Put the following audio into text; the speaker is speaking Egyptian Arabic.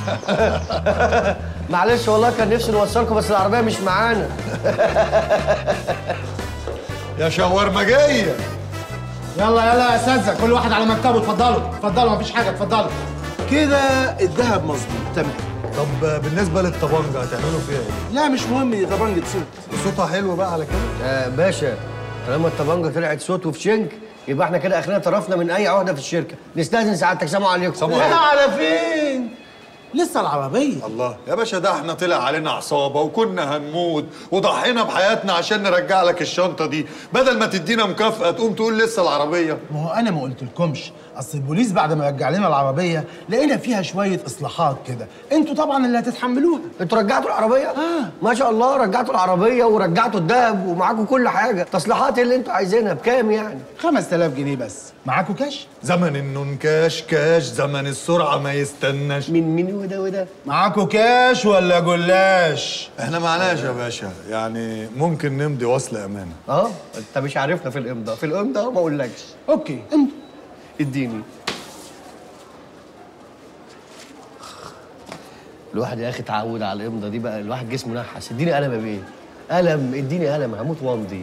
معلش والله كان نفسي نوصلكم بس العربيه مش معانا يا شاورما جايه يلا يلا يا اساتذه كل واحد على مكتبه اتفضلوا اتفضلوا مفيش حاجه اتفضلوا كده الذهب مظبوط تمام طب بالنسبه للطبنجه هتعملوا فيها ايه؟ لا مش مهم دي طبنجة صوت صوتها حلو بقى على كده يا باشا طالما الطبنجه طلعت صوت وفي شنك يبقى احنا كده اخرنا طرفنا من اي عهده في الشركه نستاذن سعادتك سلام عليكم سلام لا عليكم. على فين لسه العربيه الله يا باشا ده احنا طلع علينا عصابه وكنا هنموت وضحينا بحياتنا عشان نرجع لك الشنطه دي بدل ما تدينا مكافاه تقوم تقول لسه العربيه ما هو انا ما قلتلكمش اصل البوليس بعد ما رجع لنا العربيه لقينا فيها شويه اصلاحات كده انتوا طبعا اللي هتتحملوها انتوا رجعتوا العربيه؟ آه. ما شاء الله رجعتوا العربيه ورجعتوا الذهب ومعاكم كل حاجه تصليحات اللي انتوا عايزينها بكام يعني 5000 جنيه بس معاكوا كاش زمن النون كاش كاش زمن السرعه ما يستناش من مين وده وده معاكوا كاش ولا جلاش احنا معناش يا باشا يعني ممكن نمضي وصل امانه اه انت مش عارفنا في الامضاء في الامضاء ما اقولكش اوكي انتوا اديني الواحد يا اخي اتعود على الامضه دي بقى الواحد جسمه نحس اديني قلم يا بيه قلم اديني قلم هموت وامضي